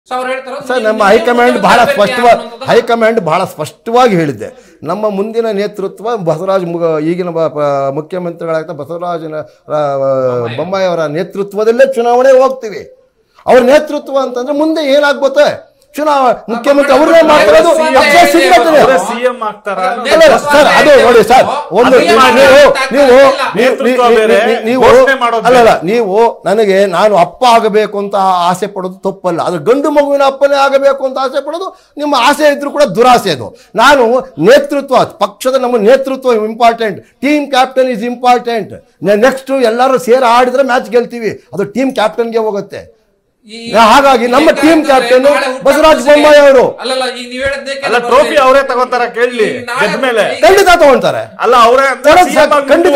So ಅವ್ರು ಹೇಳ್ತಾರೆ sir ನೀವು- ನಮ್ಮ ನೀವು ಹೈಕಮಾಂಡ್ ಬಹಳ ಮುಖ್ಯಮಂತ್ರಿ ಸ್ಪಷ್ಟವಾಗಿ ಅನ್ನುವಂಥದ್ದನ್ನ- ಹೈಕಮಾಂಡ್ ಬಹಳ ಸ್ಪಷ್ಟವಾಗಿ ಹೇಳಿದ್ದೆ ನಮ್ಮ ಮುಂದಿನ ನೇತೃತ್ವ ಬಸವರಾಜ ಮುಗ- ಈಗಿನ ಬ- ಪ- ಮುಖ್ಯಮಂತ್ರಿಗಳಾಗ್ತಾ ಬಸವರಾಜನ ಆ, ಬೊಮ್ಮಾಯಿ ಅವರ ನೇತೃತ್ವದಲ್ಲೇ ಚುನಾವಣೆ ಹೋಗ್ತೀವಿ ಅವ್ರ ನೇತೃತ್ವ ಅಂತಂದ್ರೆ ಮುಂದೆ ಏನಾಗ್ಬೋತೆ ಚುನಾವಣೆ ಮುಖ್ಯಮಂತ್ರಿ ಅವ್ರನ್ನೇ ಮಾಡ್ಕೊಳ್ಳೋದು ಪಕ್ಷ ಸಿಗ್ತದೆ ಅವರೇ ಸಿಎಂ ಆಗ್ತಾರ ಅಲ್ಲ, ಅಲ್ಲ, ಸರ್ ಅದು ನೋಡಿ ಸರ್ ಒಂದು ಅಭಿಮಾನಿ ನೀವು ನೀವು ನೀವು ನೇತೃತ್ವ ನೀವು- ಬೇರೆ, ನೀವು- ನೀವು ಘೋಷಣೆ ಮಾಡೋದು ಅಲ್ಲಲ್ಲ ನೀವು ನನಗೆ ನಾನು ಅಪ್ಪ ಆಗಬೇಕು ಅಂತ ಆಸೆ ಪಡೋದು ತಪ್ಪಲ್ಲ ಅದು ಗಂಡು ಮಗುವಿನ ಅಪ್ಪನೇ ಆಗಬೇಕು ಅಂತ ಆಸೆ ಪಡೋದು ನಿಮ್ಮ ಆಸೆ ಇದ್ರೂ ಕೂಡ ದುರಾಸೆ ಅದು ನಾನು ನೇತೃತ್ವ ಪಕ್ಷದ ನಮ್ಮ ನೇತೃತ್ವ important team captain is important next ಎಲ್ಲರೂ ಸೇರಿ ಆಡಿದ್ರೆ ಮ್ಯಾಚ್ ಗೆಲ್ತೀವಿ ಅದು ಟೀಮ್ ಕ್ಯಾಪ್ಟನ್ಗೆ ಹೋಗುತ್ತೆ ಈ- ಹಾಗಾಗಿ ನಮ್ಮ ಈಗ ಟೀಮ್ ಅಂತಂದ್ರೆ ಕ್ಯಾಪ್ಟನ್ ನಾಳೆ ಹುಟ್ಟು ಬಸವರಾಜ ಹಬ್ಬಕ್ಕೆ- ಬೊಮ್ಮಾಯಿ ಅವರು ಅಲ್ಲಲ್ಲ ಈಗ ನೀವ್ ಹೇಳದ್ದೇ ಅಲ್ಲ ಕೆಲವು ಟ್ರೋಫಿ ಬರ್ಲಿ. ಅವರೇ ತಗೊಂತಾರ ಕೇಳಲಿ ಈಗ ನಾಳೆ- ಗೆದ್ಮೇಲೆ ಈಗ- ಖಂಡಿತ ತಗೊಳ್ತಾರೆ ಅಲ್ಲ ಅವರೇ ಕೊಡೋದು ಸರ್, ಖಂಡಿತ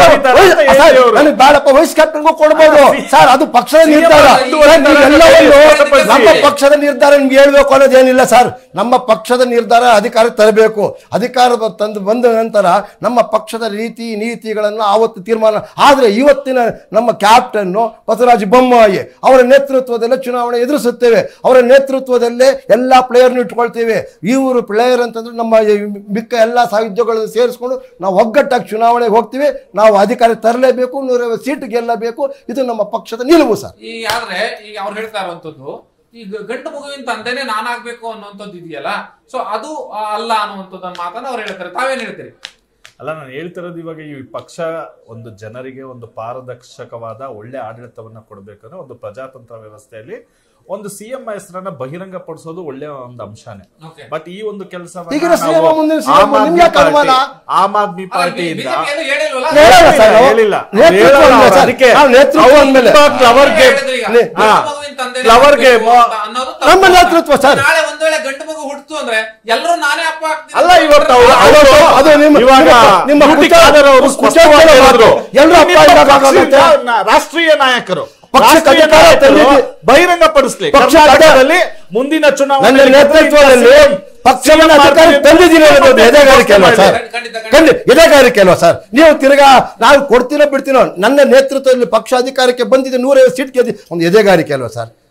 ನನಗೆ ಬೇಡಪ್ಪ ವೈಸ್ ಕ್ಯಾಪ್ಟನ್ಗೂ ಕೊಡ್ಬೋದು ಸರ್ ಅದು ಪಕ್ಷದ ನಿರ್ಧಾರ ಈಗ ಸರ್, ನೀವೆಲ್ಲವನ್ನು ಸ್ಪಷ್ಟಪಡಿಸಿ. ನಮ್ಮ ಪಕ್ಷದ ನಿರ್ಧಾರ ನಿಮ್ಗೆ ಹೇಳ್ಬೇಕು ಅನ್ನೋದೇನಿಲ್ಲ ಸರ್ ನಮ್ಮ ಪಕ್ಷದ ನಿರ್ಧಾರ ಅಧಿಕಾರ ತರಬೇಕು ಅಧಿಕಾರ ತಂದು ಬಂದ ನಂತರ ನಮ್ಮ ಪಕ್ಷದ ರೀತಿ ನೀತಿಗಳನ್ನು ಆವತ್ತು ತೀರ್ಮಾನ ಆದ್ರೆ ಇವತ್ತಿನ ನಮ್ಮ ಕ್ಯಾಪ್ಟನ್ನು ಬಸವರಾಜ ಬೊಮ್ಮಾಯಿ ಅವರ ನೇತೃತ್ವದಲ್ಲೇ ಚುನಾವಣೆ ಎದುರಿಸುತ್ತೇವೆ ಅವರ ನೇತೃತ್ವದಲ್ಲೇ ಎಲ್ಲ ಪ್ಲೇಯರ್ನ ಇಟ್ಕೊಳ್ತೇವೆ ಇವರು ಪ್ಲೇಯರ್ ಅಂತಂದ್ರೆ ನಮ್ಮ ಈ ಮಿಕ್ಕ ಎಲ್ಲ ಸಾಹಿತ್ಯಗಳನ್ನು ಸೇರಿಸ್ಕೊಂಡು ನಾವು ಒಗ್ಗಟ್ಟಾಗಿ ಚುನಾವಣೆಗೆ ಹೋಗ್ತೀವಿ ನಾವು ಅಧಿಕಾರ ತರಲೇಬೇಕು ನೂರೈವತ್ತು ಸೀಟ್ ಗೆಲ್ಲಬೇಕು ಇದು ನಮ್ಮ ಪಕ್ಷದ ನಿಲುವು ಸರ್ ಈಗ ಆದ್ರೆ ಈಗ ಅವ್ರು ಹೇಳ್ತಾ ಇರುವಂತದ್ದು ಈಗ ಗಂಡು ಮಗುವಿನ ತಂದೆನೆ ನಾನಾಗ್ಬೇಕು ಅನ್ನುವಂಥದ್ದು ಇದೆಯಲ್ಲ ಸೊ ಅದು ಆ, ಅಲ್ಲ ಅನ್ನುವಂಥದ್ದನ್ನ ಮಾತನ್ನ ಅವ್ರು ಹೇಳ್ತಾರೆ ತಾವೇನ್ ಹೇಳ್ತೀರಿ ಅಲ್ಲ ನಾನು ಹೇಳ್ತಿರೋದು ಇವಾಗ ಈ ಪಕ್ಷ ಒಂದು ಜನರಿಗೆ ಒಂದು ಪಾರದರ್ಶಕವಾದ ಒಳ್ಳೆ ಆಡಳಿತವನ್ನ ಕೊಡ್ಬೇಕಂದ್ರೆ ಒಂದು ಪ್ರಜಾತಂತ್ರ ವ್ಯವಸ್ಥೆಯಲ್ಲಿ ಒಂದು ಸಿಎಂ ಹೆಸರನ್ನ ಬಹಿರಂಗ ಪಡಿಸೋದು ಒಳ್ಳೆಯ ಒಂದು ಅಂಶನೇ Okay. ಬಟ್ ಈ ಒಂದು ಕೆಲಸ ಈಗಿನ CM ಮುಂದಿನ CM ನಿಮ್ಗೆ ಯಾಕೆ ಅನುಮಾನ? ಆಮ್ ಆದ್ಮಿ ಪಾರ್ಟಿಯಿಂದ ಬಿಜೆಪಿ ಏನು ಹೇಳಿಲ್ವಲ್ಲ ಹೇಳಲ್ಲ ಸರ್ ನಾವು. ಹೇಳಿಲ್ಲ. ನೇತೃತ್ವ ಹೇಳಲ್ಲ ಅಂದ್ಮೇಲೆ ಅವ್ರು. ಸರ್, ಅದಕ್ಕೆ ನಾವು ನೇತೃತ್ವ ಅವ್ರು ಅಂದ್ಮೇಲೆ. ತುಂಬಾ clever ಅವ್ರು game. ಹೇಳಿದ್ರು ಈಗ, ನೇ- ಗಂಡು ಹಾ. ಮಗುವಿನ ತಂದೆನೇ Clever ಆಗ್ಬೇಕು game. ಅಂತ ಅನ್ನೋದು ತಪ್ಪು. ನಮ್ಮ ನೇತೃತ್ವ ಸರ್. ನಾಳೆ ಒಂದ್ ವೇಳೆ ಗಂಡು ಮಗು ಹುಟ್ಟಿತು ಅಂದ್ರೆ ಎಲ್ಲರೂ ನಾನೇ ಅಪ್ಪ ಆಗ್ತೀನಿ ಅಲ್ಲ ಇವತ್ತು ಅವ್ರು ಅದು- ಅವರು- ಅದು ನಿಮ್ಮ- ಇವಾಗ ನಿಮ್ಮ- ನಿಮ್ಮ ಯುಟಿ ಕುಚ- ಖಾದರ್ ಅವರು ಕುಚ ಸ್ಪಷ್ಟವಾಗಿ ಹೇಳೋದು. ಹೇಳಿದ್ರು. ಎಲ್ರೂ ಅಪ್ಪ ನಿಮ್ಮ ಇದ್ದಾಗ ಪಕ್ಷದ ಆಗುತ್ತೆ. ನ- ರಾಷ್ಟ್ರೀಯ ನಾಯಕರು ಪಕ್ಷಕ್ಕೆ ರಾಷ್ಟ್ರೀಯ ಅಧಿಕಾರ ನಾಯಕರು ತಂದಿದ್ದು- ಬಹಿರಂಗ ಪಡಿಸ್ಲಿ ಪಕ್ಷಕ್ಕೆ ಅಧಿಕಾರ- ಕರ್ನಾಟಕದಲ್ಲಿ ಮುಂದಿನ ಚುನಾವಣೆ ನನ್ನ ನೇತೃತ್ವದಲ್ಲಿ ಪಕ್ಷವನ್ನು ಅಧಿಕಾರ ತಂದಿದ್ದೀನಿ ಅನ್ನೋದು ಎದೆಗಾರಿಕೆ ಅಲ್ವಾ ಸರ್ ಖಂಡಿತ, ಖಂಡಿತ. ಖಂಡಿತ ಎದೆಗಾರಿಕೆ ಅಲ್ವಾ ಸರ್ ನೀವು ತಿರ್ಗಾ ನಾವು ಕೊಡ್ತೀನೋ ಬಿಡ್ತೀನೋ ನನ್ನ ನೇತೃತ್ವದಲ್ಲಿ ಪಕ್ಷ ಅಧಿಕಾರಕ್ಕೆ ಬಂದಿದೆ ನೂರೈವತ್ತು ಸೀಟ್ ಗೆದ್ದಿ ಒಂದು ಎದೆಗಾರಿಕೆ ಅಲ್ವಾ ಸರ್